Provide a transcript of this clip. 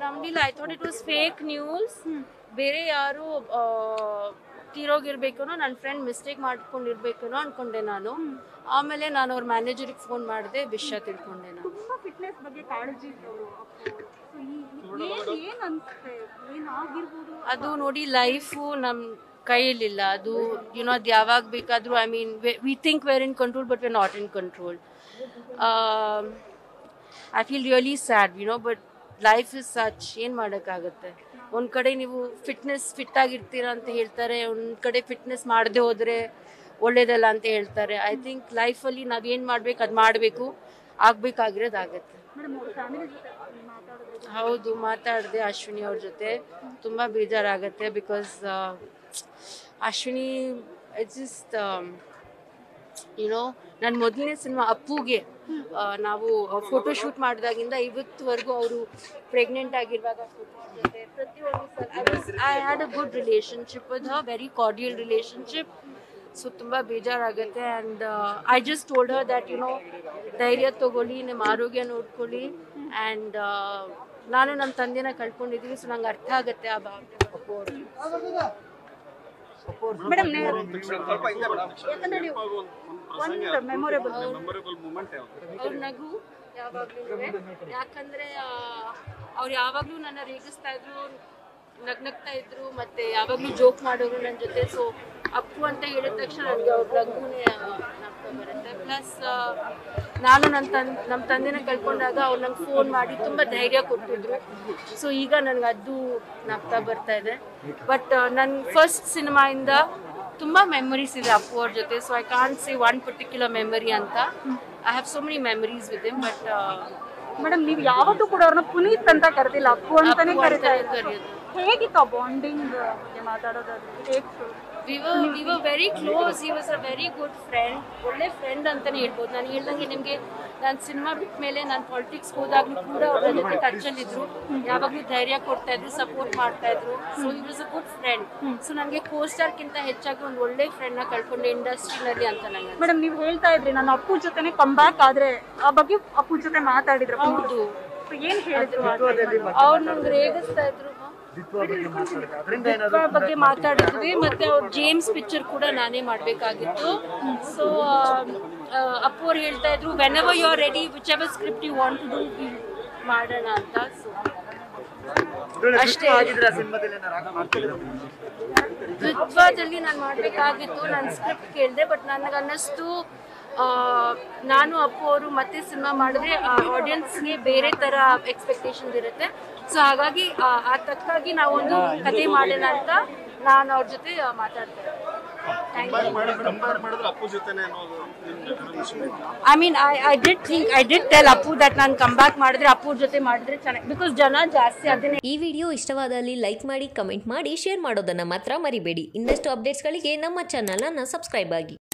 ನಂಬಿಲ್ಲ I thought it was fake news ಬೇರೆ ಯಾರು ಆ, ತೀರೋಗಿರ್ಬೇಕೇನೋ ನನ್ನ ಫ್ರೆಂಡ್ ಮಿಸ್ಟೇಕ್ ಮಾಡ್ಕೊಂಡಿರ್ಬೇಕೇನೋ ಅನ್ಕೊಂಡೆ ನಾನು ಆಮೇಲೆ ನಾನು ಅವ್ರ ಮ್ಯಾನೇಜರಿಗೆ ಫೋನ್ ಮಾಡಿದೆ ವಿಷಯ ತಿಳ್ಕೊಂಡೆ ನಾನು ತುಂಬಾ ಫಿಟ್ನೆಸ್ ಬಗ್ಗೆ ಕಾಳಜಿ ಇದ್ದವರು ಏನ್ ಏನ್ ಅನ್ಸುತ್ತೆ ಏನ್ ಆಗಿರ್ಬೋದು ಅದು ನೋಡಿ ಲೈಫು ನಮ್ಮ ಕೈಯಲ್ಲಿಲ್ಲ ಅದು ಯುನೋ ಅದು ಯಾವಾಗ ಬೇಕಾದರೂ I mean we think we're in control but we're not in control I feel really sad you know but life is such ಏನು ಮಾಡೋಕ್ಕಾಗುತ್ತೆ ಒಂದು ಕಡೆ ನೀವು ಫಿಟ್ನೆಸ್ ಫಿಟ್ ಆಗಿರ್ತೀರಾ ಅಂತ ಹೇಳ್ತಾರೆ ಒಂದು ಕಡೆ ಫಿಟ್ನೆಸ್ ಮಾಡದೆ ಹೋದರೆ ಒಳ್ಳೇದಲ್ಲ ಅಂತ ಹೇಳ್ತಾರೆ ಐ ಥಿಂಕ್ ಲೈಫಲ್ಲಿ ನಾವೇನು ಮಾಡ್ಬೇಕು ಅದು ಮಾಡಬೇಕು ಆಗಬೇಕಾಗಿರೋದು ಆಗುತ್ತೆ ಮೇಡಮ್ ಅವ್ರ ಫ್ಯಾಮಿಲಿ ಜೊತೆ ಮಾತಾಡಿದ್ರೆ ಹೌದು ಮಾತಾಡಿದೆ ಅಶ್ವಿನಿ ಅವ್ರ ಜೊತೆ ತುಂಬ ಬೇಜಾರಾಗತ್ತೆ because Ashwini it's just you know ನನ್ನ ಮೊದಲನೇ ಸಿನಿಮಾ ಅಪ್ಪುಗೆ ಆ, ನಾವು ಫೋಟೋ ಶೂಟ್ ಮಾಡಿದಾಗಿಂದ ಇವತ್ತುವರೆಗೂ ಅವರು ಪ್ರೆಗ್ನೆಂಟ್ ಆಗಿರುವಾಗ photos ಜೊತೆ ಪ್ರತಿಯೊಂದು I had a good relationship with her very cordial relationship so ತುಂಬ ಬೇಜಾರಾಗುತ್ತೆ and I just told her that you know ಧೈರ್ಯ ತಗೊಳ್ಳಿ ನಿಮ್ಮ ಆರೋಗ್ಯ ನೋಡ್ಕೊಳ್ಳಿ ಆ್ಯಂಡ್ ನಾನು ನನ್ನ ತಂದೆನ ಕಳ್ಕೊಂಡಿದ್ದೀವಿ ಸೊ ನಂಗೆ ಅರ್ಥ ಆಗುತ್ತೆ ಆ ಭಾವನೆ ಮೇಡಮ್ ಯಾಕಂದ್ರೆ ನೀವು ಒಂದು ಮೆಮೊರೇಬಲ್ ಅವ್ರ ನಗು ಯಾವಾಗ್ಲೂ ಯಾಕಂದ್ರೆ ಅವ್ರು ಯಾವಾಗ್ಲೂ ನನ್ನ ರೇಗಿಸ್ತಾ ಇದ್ರು ನಗ್ನಗ್ತಾ ಇದ್ರು ಮತ್ತೆ ಯಾವಾಗ್ಲೂ ಜೋಕ್ ಮಾಡೋರು ನನ್ನ ಜೊತೆ ಸೊ ಅಪ್ಪು ಅಂತ ಹೇಳಿದ ತಕ್ಷಣ ನನಗೆ ಅವ್ರ ನಗುನೇ ಜ್ಞಾಪಕ ಬರುತ್ತೆ ಪ್ಲಸ್ ನಾನು ನನ್ನ ತನ್ ನಮ್ಮ ತಂದೆನ ಕಳ್ಕೊಂಡಾಗ ಅವ್ರು ನಂಗೆ ಫೋನ್ ಮಾಡಿ ತುಂಬ ಧೈರ್ಯ ಕೊಟ್ಟಿದ್ರು ಸೊ ಈಗ ನನಗೆ ಅದು ಜ್ಞಾಪಕ ಬರ್ತಾ ಇದೆ ಬಟ್ ನನ್ನ ಫಸ್ಟ್ ಸಿನಿಮಾಯಿಂದ ತುಂಬ ಮೆಮೊರೀಸ್ ಇದೆ ಅಪ್ಪು ಅವ್ರ ಜೊತೆ so I can't see one particular memory ಅಂತ I have so many memories with him but madam ನೀವು ಯಾವತ್ತೂ ಕೂಡ ಅವ್ರನ್ನ ಪುನೀತ್ ಅಂತ ಕರೆದಿಲ್ಲ ಅಪ್ಪು ಅಂತಾನೆ ಕರೀತಾ ಇದ್ದಾರೆ ಕರೆಯೋದು ಹೇಗಿತ್ತು ಆ ಬಾಂಡಿಂಗ್ ಬಗ್ಗೆ ಮಾತಾಡೋದಾದ್ರೆ ಹೇಗೆ we were we were very close he was a very good friend ಒಳ್ಳೆ ಫ್ರೆಂಡ್ ಅಂತಲೇ ಹೇಳ್ಬೋದು ನಾನು ಹೇಳ್ದಂಗೆ ನಿಮಗೆ ನಾನು ಸಿನಿಮಾ ಬಿಟ್ಟ ಮೇಲೆ ನಾನು ಪಾಲಿಟಿಕ್ಸ್ ಹೋದಾಗಲೂ ಕೂಡ ಅವ್ರ ಜೊತೆ ಟಚಲ್ಲಿದ್ದರು ಯಾವಾಗಲೂ ಧೈರ್ಯ ಕೊಡ್ತಾ ಇದ್ರು ಸಪೋರ್ಟ್ ಮಾಡ್ತಾ ಇದ್ರು so he was a good friend so ನನಗೆ ಕೋ ಸ್ಟಾರ್ಕ್ಕಿಂತ ಹೆಚ್ಚಾಗಿ ಒಂದು ಒಳ್ಳೆ ಫ್ರೆಂಡ್ನ ಕಳ್ಕೊಂಡೆ ಇಂಡಸ್ಟ್ರಿನಲ್ಲಿ ಅಂತ ನಂಗೆ ಮೇಡಮ್ ನೀವು ಹೇಳ್ತಾ ಇದ್ರಿ ನಾನು ಅಪ್ಪು ಜೊತೆನೆ ಕಮ್ ಬ್ಯಾಕ್ ಆದ್ರೆ ಆ ಬಗ್ಗೆ ಅಪ್ಪು ಜೊತೆ ಮಾತಾಡಿದ್ರು ಹೌದು ಏನ್ ಹೇಳಿದ್ರು ಆ time? ಅವ್ರು ನಂಗೆ ರೇಗಿಸ್ತಾ ಇದ್ರು ಹ? ದಿಟ್ವಾ ಬಗ್ಗೆ ಮಾತಾಡಿದ್ವಿ ಮತ್ತೆ ಅವ್ರ ಜೇಮ್ಸ್ ಪಿಕ್ಚರ್ ಕೂಡ ನಾನೇ ಮಾಡಬೇಕಾಗಿತ್ತು ಸೊ ಅಪ್ಪು ಅವ್ರು ಹೇಳ್ತಾ ಇದ್ರು whenever you are ready whichever script you want to do ಮಾಡೋಣ ಅಂತ ಸೊ ಅಷ್ಟೇ ದ್ವಿತ್ವದಲ್ಲಿ ನಾನು ಮಾಡಬೇಕಾಗಿತ್ತು ನಾನು ಸ್ಕ್ರಿಪ್ಟ್ ಕೇಳಿದೆ ಬಟ್ ನನಗೆ ಅನ್ನಿಸ್ತು ಆ, ನಾನು ಅಪ್ಪು ಅವರು ಮತ್ತೆ ಸಿನಿಮಾ ಮಾಡಿದ್ರೆ ಆಡಿಯನ್ಸ್ಗೆ ಬೇರೆ ಥರ ಎಕ್ಸ್ಪೆಕ್ಟೇಷನ್ಸ್ ಇರುತ್ತೆ ಸೊ ಹಾಗಾಗಿ ಆ ಆ ತಕ್ಕಾಗಿ ನಾವೊಂದು ಕತೆ ಮಾಡೋಣ ಅಂತ ನಾನು ಅವ್ರ ಜೊತೆ ಆ, ಮಾತಾಡ್ತಾ I mean I I did think I did tell Appu that ನಾನು ಕಮ್ ಬ್ಯಾಕ್ ಮಾಡಿದ್ರೆ ಅಪ್ಪು ಜೊತೆ ಮಾಡಿದ್ರೆ ಚೆನ್ನಾಗಿ ಬಿಕಾಸ್ ಜನ ಜಾಸ್ತಿ ಅದನ್ನೇ ಈ ವಿಡಿಯೋ ಇಷ್ಟವಾದಲ್ಲಿ ಲೈಕ್ ಮಾಡಿ ಕಮೆಂಟ್ ಮಾಡಿ ಶೇರ್ ಮಾಡೋದನ್ನು ಮಾತ್ರ ಮರಿಬೇಡಿ ಇನ್ನಷ್ಟು ಅಪ್ಡೇಟ್ಸ್ಗಳಿಗೆ ನಮ್ಮ ಚಾನಲನ್ನು ಸಬ್ಸ್ಕ್ರೈಬ್ ಆಗಿ